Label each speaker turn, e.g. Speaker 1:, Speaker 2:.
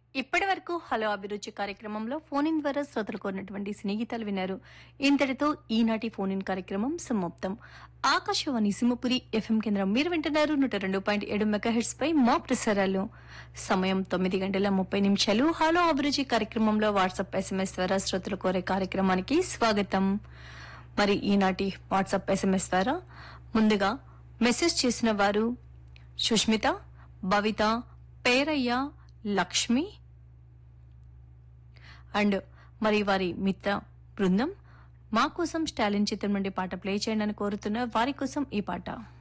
Speaker 1: ఇప్పటి వరకు హలో అభిరుచి కార్యక్రమంలో ఫోన్ ఇన్ ద్వారా శ్రోతలు కోరినటువంటి స్నేహితాలు విన్నారు ఇంతటితో ఈనాటి ఫోన్ ఇన్ కార్యక్రమం సమాప్తం ఆకాశవాణి సింహపురి ఎఫ్ఎం కేంద్రం మీరు వింటున్నారు నూట రెండు పాయింట్ ఏడు మెగాహెడ్స్ పై మా ప్రసారాలు సమయం తొమ్మిది గంటల ముప్పై నిమిషాలు హలో అభిరుచి కార్యక్రమంలో వాట్సాప్ ఎస్ఎంఎస్ ద్వారా శ్రోతలు కోరే కార్యక్రమానికి స్వాగతం మరి ఈనాటి వాట్సాప్ ఎస్ఎంఎస్ ద్వారా ముందుగా మెసేజ్ చేసిన వారు సుష్మిత భవిత పేరయ్య లక్ష్మి అండ్ మరి వారి మిత్ర బృందం మా కోసం స్టాలిన్ చిత్రం నుండి పాట ప్లే చేయండి అని కోరుతున్న వారి కోసం ఈ పాట